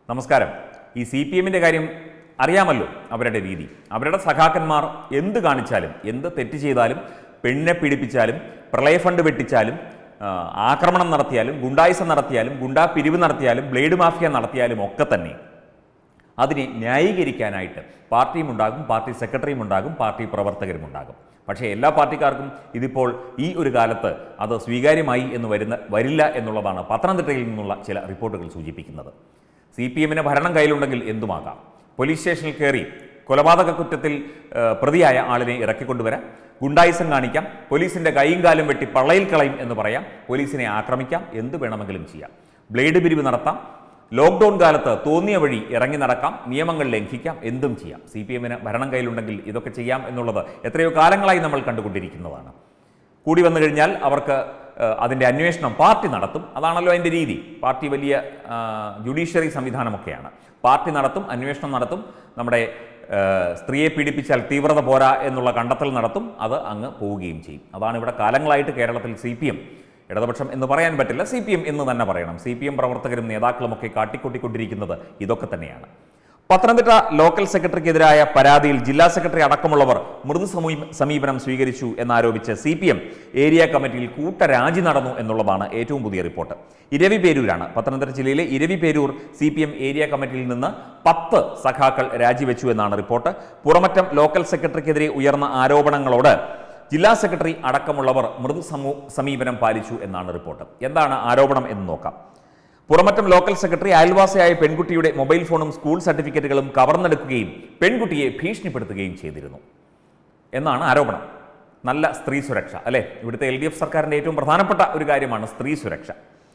നമസ്കാരം ഈ C P എമ്മിൻ്റെ കാര്യം അറിയാമല്ലോ അവരുടെ രീതി അവരുടെ സഖാക്കന്മാർ എന്ത് കാണിച്ചാലും എന്ത് തെറ്റ് ചെയ്താലും പെണ്ണെ പീഡിപ്പിച്ചാലും പ്രളയ ഫണ്ട് വെട്ടിച്ചാലും ആ, ആക്രമണം നടത്തിയാലും ഗുണ്ടായിസം നടത്തിയാലും ഗുണ്ടാ പിരിവ് നടത്തിയാലും ബ്ലേഡ് മാഫിയ നടത്തിയാലും ഒക്കെ തന്നെ അതിനെ ന്യായീകരിക്കാനായിട്ട് പാർട്ടിയും ഉണ്ടാകും പാർട്ടി സെക്രട്ടറിയും ഉണ്ടാകും പാർട്ടി പ്രവർത്തകരും ഉണ്ടാകും പക്ഷേ എല്ലാ പാർട്ടിക്കാർക്കും ഇതിപ്പോൾ ഈ ഒരു കാലത്ത് അത് സ്വീകാര്യമായി എന്ന് വരുന്ന വരില്ല എന്നുള്ളതാണ് പത്തനംതിട്ടയിൽ നിന്നുള്ള ചില റിപ്പോർട്ടുകൾ സൂചിപ്പിക്കുന്നത് സി പി എമ്മിന് ഭരണം കയ്യിലുണ്ടെങ്കിൽ എന്തുമാകാം പോലീസ് സ്റ്റേഷനിൽ കയറി കൊലപാതക കുറ്റത്തിൽ ആ, പ്രതിയായ ആളിനെ ഇറക്കിക്കൊണ്ടുവരാം ഗുണ്ടായിസം കാണിക്കാം പോലീസിന്റെ കൈയും കാലും വെട്ടി പള്ളയിൽ കളയും എന്ന് പറയാം പോലീസിനെ ആക്രമിക്കാം എന്ത് വേണമെങ്കിലും ചെയ്യാം ബ്ലേഡ് പിരിവ് നടത്താം ലോക്ക്ഡൗൺ കാലത്ത് തോന്നിയ വഴി ഇറങ്ങി നടക്കാം നിയമങ്ങൾ ലംഘിക്കാം എന്തും ചെയ്യാം സി പി എമ്മിന് ഭരണം കയ്യിലുണ്ടെങ്കിൽ ഇതൊക്കെ ചെയ്യാം എന്നുള്ളത് എത്രയോ കാലങ്ങളായി നമ്മൾ കണ്ടുകൊണ്ടിരിക്കുന്നതാണ് കൂടി വന്നു കഴിഞ്ഞാൽ അവർക്ക് ഏഹ്, അതിൻ്റെ അന്വേഷണം പാർട്ടി നടത്തും അതാണല്ലോ അതിൻ്റെ രീതി പാർട്ടി വലിയ ജുഡീഷ്യറി സംവിധാനമൊക്കെയാണ് പാർട്ടി നടത്തും അന്വേഷണം നടത്തും നമ്മുടെ ഏഹ്, സ്ത്രീയെ പീഡിപ്പിച്ചാൽ തീവ്രത പോരാ എന്നുള്ള കണ്ടെത്തൽ നടത്തും അത് അങ്ങ് പോവുകയും ചെയ്യും അതാണ് ഇവിടെ കാലങ്ങളായിട്ട് കേരളത്തിൽ സി പി എം ഇടതുപക്ഷം എന്ന് പറയാൻ പറ്റില്ല സി പി എം എന്ന് തന്നെ പറയണം സി പി എം പ്രവർത്തകരും നേതാക്കളുമൊക്കെ കാട്ടിക്കൂട്ടിക്കൊണ്ടിരിക്കുന്നത് ഇതൊക്കെ തന്നെയാണ് പത്തനംതിട്ട ലോക്കൽ സെക്രട്ടറിക്കെതിരായ പരാതിയിൽ ജില്ലാ സെക്രട്ടറി അടക്കമുള്ളവർ മൃദു സമീ- സമീപനം സ്വീകരിച്ചു എന്നാരോപിച്ച് സി പി എം ഏരിയ കമ്മിറ്റിയിൽ കൂട്ടരാജി നടന്നു എന്നുള്ളതാണ് ഏറ്റവും പുതിയ റിപ്പോർട്ട് ഇരവി പേരൂരാണ് പത്തനംതിട്ട ജില്ലയിലെ Eraviperoor C P M area കമ്മിറ്റിയിൽ നിന്ന് പത്ത് സഖാക്കൾ രാജിവെച്ചു എന്നാണ് റിപ്പോർട്ട് പുറമറ്റം ലോക്കൽ സെക്രട്ടറിക്കെതിരെ ഉയർന്ന ആരോപണങ്ങളോട് ജില്ലാ സെക്രട്ടറി അടക്കമുള്ളവർ മൃദു സമൂ സമീപനം പാലിച്ചു എന്നാണ് റിപ്പോർട്ട് എന്താണ് ആരോപണം എന്ന് നോക്കാം പുറമറ്റം ലോക്കൽ സെക്രട്ടറി അയൽവാസിയായ പെൺകുട്ടിയുടെ മൊബൈൽ ഫോണും സ്കൂൾ സർട്ടിഫിക്കറ്റുകളും കവർന്നെടുക്കുകയും പെൺകുട്ടിയെ ഭീഷണിപ്പെടുത്തുകയും ചെയ്തിരുന്നു എന്നാണ് ആരോപണം നല്ല സ്ത്രീ സുരക്ഷ അല്ലെ ഇവിടുത്തെ എൽ ഡി എഫ് സർക്കാരിന്റെ ഏറ്റവും പ്രധാനപ്പെട്ട ഒരു കാര്യമാണ് സ്ത്രീ സുരക്ഷ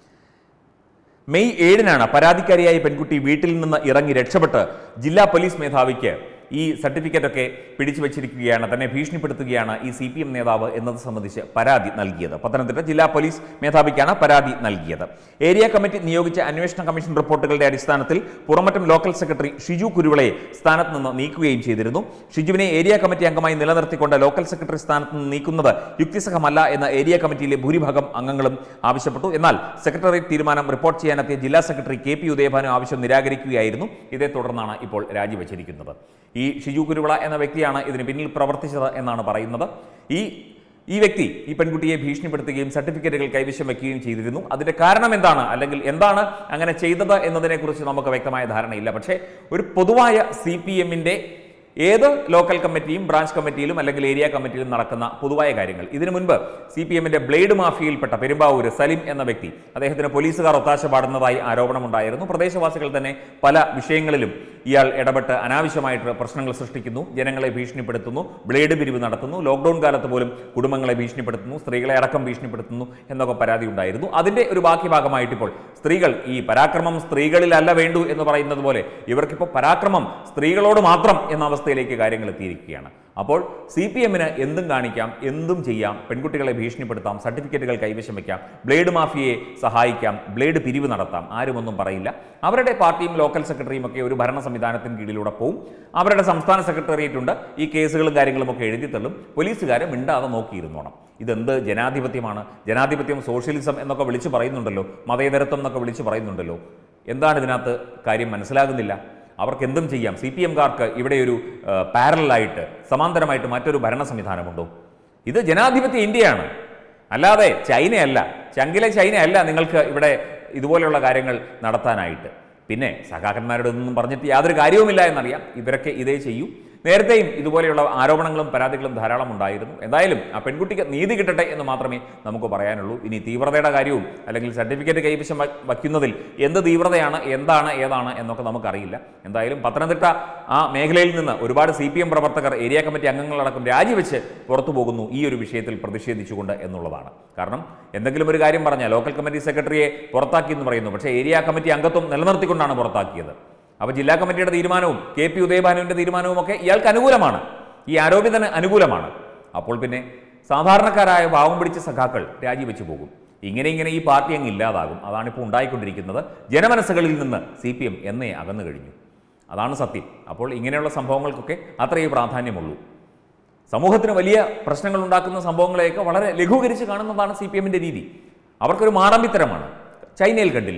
മെയ് ഏഴിനാണ് പരാതിക്കാരിയായ പെൺകുട്ടി വീട്ടിൽ നിന്ന് ഇറങ്ങി രക്ഷപ്പെട്ട് ജില്ലാ പോലീസ് മേധാവിക്ക് ഈ സർട്ടിഫിക്കറ്റ് ഒക്കെ പിടിച്ചു വച്ചിരിക്കുകയാണ് തന്നെ ഭീഷണിപ്പെടുത്തുകയാണ് ഈ സി പി എം നേതാവ് എന്നത് സംബന്ധിച്ച് പരാതി നൽകിയത് പത്തനംതിട്ട ജില്ലാ പോലീസ് മേധാവിക്കാണ് പരാതി നൽകിയത് ഏരിയ കമ്മിറ്റി നിയോഗിച്ച അന്വേഷണ കമ്മീഷൻ റിപ്പോർട്ടുകളുടെ അടിസ്ഥാനത്തിൽ പുറമറ്റം ലോക്കൽ സെക്രട്ടറി ഷിജു കുരുവിളയെ സ്ഥാനത്ത് നിന്ന് നീക്കുകയും ചെയ്തിരുന്നു ഷിജുവിനെ ഏരിയ കമ്മിറ്റി അംഗമായി നിലനിർത്തിക്കൊണ്ട് ലോക്കൽ സെക്രട്ടറി സ്ഥാനത്ത് നിന്ന് നീക്കുന്നത് യുക്തിസഹമല്ല എന്ന ഏരിയ കമ്മിറ്റിയിലെ ഭൂരിഭാഗം അംഗങ്ങളും ആവശ്യപ്പെട്ടു എന്നാൽ സെക്രട്ടേറിയറ്റ് തീരുമാനം റിപ്പോർട്ട് ചെയ്യാനെത്തിയ ജില്ലാ സെക്രട്ടറി കെ പി ഉദയഭാനു ആവശ്യം നിരാകരിക്കുകയായിരുന്നു ഇതേ തുടർന്നാണ് ഇപ്പോൾ രാജിവെച്ചിരിക്കുന്നത് ഈ ഷിജു കുരുവിള എന്ന വ്യക്തിയാണ് ഇതിന് പിന്നിൽ പ്രവർത്തിച്ചത് എന്നാണ് പറയുന്നത് ഈ ഈ വ്യക്തി ഈ പെൺകുട്ടിയെ ഭീഷണിപ്പെടുത്തുകയും സർട്ടിഫിക്കറ്റുകൾ കൈവശം വയ്ക്കുകയും ചെയ്തിരുന്നു അതിന്റെ കാരണം എന്താണ് അല്ലെങ്കിൽ എന്താണ് അങ്ങനെ ചെയ്തത് എന്നതിനെക്കുറിച്ച് നമുക്ക് വ്യക്തമായ ധാരണയില്ല പക്ഷേ ഒരു പൊതുവായ സി പി എമ്മിന്റെ ഏത് ലോക്കൽ കമ്മിറ്റിയും ബ്രാഞ്ച് കമ്മിറ്റിയിലും അല്ലെങ്കിൽ ഏരിയ കമ്മിറ്റിയിലും നടക്കുന്ന പൊതുവായ കാര്യങ്ങൾ ഇതിനു മുൻപ് സി പി എമ്മിന്റെ ബ്ലേഡ് മാഫിയയിൽപ്പെട്ട പെരുമ്പാവൂര് സലിം എന്ന വ്യക്തി അദ്ദേഹത്തിന് പോലീസുകാർ ഒത്താശ പാടുന്നതായി ആരോപണമുണ്ടായിരുന്നു പ്രദേശവാസികൾ തന്നെ പല വിഷയങ്ങളിലും ഇയാൾ ഇടപെട്ട് അനാവശ്യമായിട്ട് പ്രശ്നങ്ങൾ സൃഷ്ടിക്കുന്നു ജനങ്ങളെ ഭീഷണിപ്പെടുത്തുന്നു ബ്ലേഡ് പിരിവ് നടത്തുന്നു ലോക്ക്ഡൌൺ കാലത്ത് പോലും കുടുംബങ്ങളെ ഭീഷണിപ്പെടുത്തുന്നു സ്ത്രീകളെ അടക്കം ഭീഷണിപ്പെടുത്തുന്നു എന്നൊക്കെ പരാതി ഉണ്ടായിരുന്നു അതിന്റെ ഒരു ബാക്കി ഭാഗമായിട്ട് ഇപ്പോൾ സ്ത്രീകൾ ഈ പരാക്രമം സ്ത്രീകളിലല്ല വേണ്ടു എന്ന് പറയുന്നത് പോലെ ഇവർക്കിപ്പോൾ പരാക്രമം സ്ത്രീകളോട് മാത്രം എന്ന അവസ്ഥയിലേക്ക് കാര്യങ്ങൾ എത്തിയിരിക്കുകയാണ് അപ്പോൾ സി പി എമ്മിന് എന്തും കാണിക്കാം എന്തും ചെയ്യാം പെൺകുട്ടികളെ ഭീഷണിപ്പെടുത്താം സർട്ടിഫിക്കറ്റുകൾ കൈവശം വയ്ക്കാം ബ്ലേഡ് മാഫിയയെ സഹായിക്കാം ബ്ലേഡ് പിരിവ് നടത്താം ആരുമൊന്നും പറയില്ല അവരുടെ പാർട്ടിയും ലോക്കൽ സെക്രട്ടറിയും ഒക്കെ ഒരു ഭരണ സംവിധാനത്തിന് കീഴിലൂടെ പോവും അവരുടെ സംസ്ഥാന സെക്രട്ടേറിയറ്റ് ഉണ്ട് ഈ കേസുകളും കാര്യങ്ങളും ഒക്കെ എഴുതി തള്ളും പോലീസുകാരെ മിണ്ടാതെ നോക്കിയിരുന്നോണം ഇതെന്ത് ജനാധിപത്യമാണ് ജനാധിപത്യം സോഷ്യലിസം എന്നൊക്കെ വിളിച്ചു പറയുന്നുണ്ടല്ലോ മതേതരത്വം എന്നൊക്കെ വിളിച്ചു പറയുന്നുണ്ടല്ലോ എന്താണ് ഇതിനകത്ത് കാര്യം മനസ്സിലാകുന്നില്ല അവർക്ക് എന്തും ചെയ്യാം സി പി എംകാർക്ക് ഇവിടെ ഒരു പാരലായിട്ട് സമാന്തരമായിട്ട് മറ്റൊരു ഭരണ സംവിധാനമുണ്ടോ ഇത് ജനാധിപത്യ ഇന്ത്യയാണ് അല്ലാതെ ചൈനയല്ല ചങ്കിലെ ചൈനയല്ല നിങ്ങൾക്ക് ഇവിടെ ഇതുപോലെയുള്ള കാര്യങ്ങൾ നടത്താനായിട്ട് പിന്നെ സഖാക്കന്മാരുടെ ഒന്നും പറഞ്ഞിട്ട് യാതൊരു കാര്യവുമില്ല എന്നറിയാം ഇവരൊക്കെ ഇതേ ചെയ്യൂ നേരത്തെയും ഇതുപോലെയുള്ള ആരോപണങ്ങളും പരാതികളും ധാരാളം ഉണ്ടായിരുന്നു എന്തായാലും ആ പെൺകുട്ടിക്ക് നീതി കിട്ടട്ടെ എന്ന് മാത്രമേ നമുക്ക് പറയാനുള്ളൂ ഇനി തീവ്രതയുടെ കാര്യവും അല്ലെങ്കിൽ സർട്ടിഫിക്കറ്റ് കൈവശം വ- വയ്ക്കുന്നതിൽ എന്ത് തീവ്രതയാണ് എന്താണ് ഏതാണ് എന്നൊക്കെ നമുക്കറിയില്ല എന്തായാലും പത്തനംതിട്ട ആ മേഖലയിൽ നിന്ന് ഒരുപാട് സി പി എം പ്രവർത്തകർ ഏരിയ കമ്മിറ്റി അംഗങ്ങളടക്കം രാജിവെച്ച് പുറത്തു പോകുന്നു ഈ ഒരു വിഷയത്തിൽ പ്രതിഷേധിച്ചുകൊണ്ട് എന്നുള്ളതാണ് കാരണം എന്തെങ്കിലും ഒരു കാര്യം പറഞ്ഞാൽ ലോക്കൽ കമ്മിറ്റി സെക്രട്ടറിയെ പുറത്താക്കി എന്ന് പറയുന്നു പക്ഷേ ഏരിയ കമ്മിറ്റി അംഗത്വം നിലനിർത്തിക്കൊണ്ടാണ് പുറത്താക്കിയത് അപ്പോൾ ജില്ലാ കമ്മിറ്റിയുടെ തീരുമാനവും കെ പി ഉദയഭാനുവിന്റെ തീരുമാനവും ഒക്കെ ഇയാൾക്ക് അനുകൂലമാണ് ഈ ആരോപിതന് അനുകൂലമാണ് അപ്പോൾ പിന്നെ സാധാരണക്കാരായ പാവം പിടിച്ച സഖാക്കൾ രാജിവെച്ചു പോകും ഇങ്ങനെ ഇങ്ങനെ ഈ പാർട്ടി അങ്ങ് ഇല്ലാതാകും അതാണിപ്പോൾ ഉണ്ടായിക്കൊണ്ടിരിക്കുന്നത് ജനമനസ്സുകളിൽ നിന്ന് സി പി എം എന്നേ അകന്നു കഴിഞ്ഞു അതാണ് സത്യം അപ്പോൾ ഇങ്ങനെയുള്ള സംഭവങ്ങൾക്കൊക്കെ അത്രയേ പ്രാധാന്യമുള്ളൂ സമൂഹത്തിന് വലിയ പ്രശ്നങ്ങൾ ഉണ്ടാക്കുന്ന സംഭവങ്ങളെയൊക്കെ വളരെ ലഘൂകരിച്ച് കാണുന്നതാണ് സി പി എമ്മിൻ്റെ രീതി അവർക്കൊരു മാടമ്പിത്തരമാണ് ചൈനയിൽ കണ്ടില്ലേ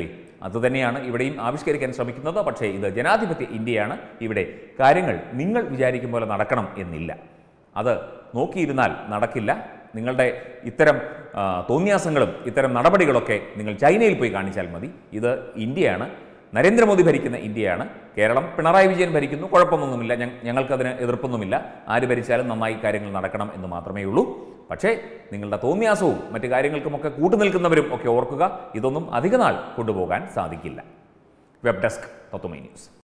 അതുതന്നെയാണ് ഇവിടെയും ആവിഷ്കരിക്കാൻ ശ്രമിക്കുന്നത് പക്ഷേ ഇത് ജനാധിപത്യ ഇന്ത്യയാണ് ഇവിടെ കാര്യങ്ങൾ നിങ്ങൾ വിചാരിക്കും പോലെ നടക്കണം എന്നില്ല അത് നോക്കിയിരുന്നാൽ നടക്കില്ല നിങ്ങളുടെ ഇത്തരം ആ, തോന്നിയാസങ്ങളും ഇത്തരം നടപടികളൊക്കെ നിങ്ങൾ ചൈനയിൽ പോയി കാണിച്ചാൽ മതി ഇത് ഇന്ത്യയാണ് നരേന്ദ്രമോദി ഭരിക്കുന്ന ഇന്ത്യയാണ് കേരളം പിണറായി വിജയൻ ഭരിക്കുന്നു കുഴപ്പമൊന്നുമില്ല ഞ- ഞങ്ങൾക്കതിന് എതിർപ്പൊന്നുമില്ല ആര് ഭരിച്ചാലും നന്നായി കാര്യങ്ങൾ നടക്കണം എന്ന് മാത്രമേ ഉള്ളൂ പക്ഷേ നിങ്ങളുടെ തോന്നിയാസവും മറ്റു കാര്യങ്ങൾക്കുമൊക്കെ കൂട്ടുനിൽക്കുന്നവരും ഒക്കെ ഓർക്കുക ഇതൊന്നും അധികനാൾ കൊണ്ടുപോകാൻ സാധിക്കില്ല വെബ് ഡെസ്ക് തത്വമൈ ന്യൂസ്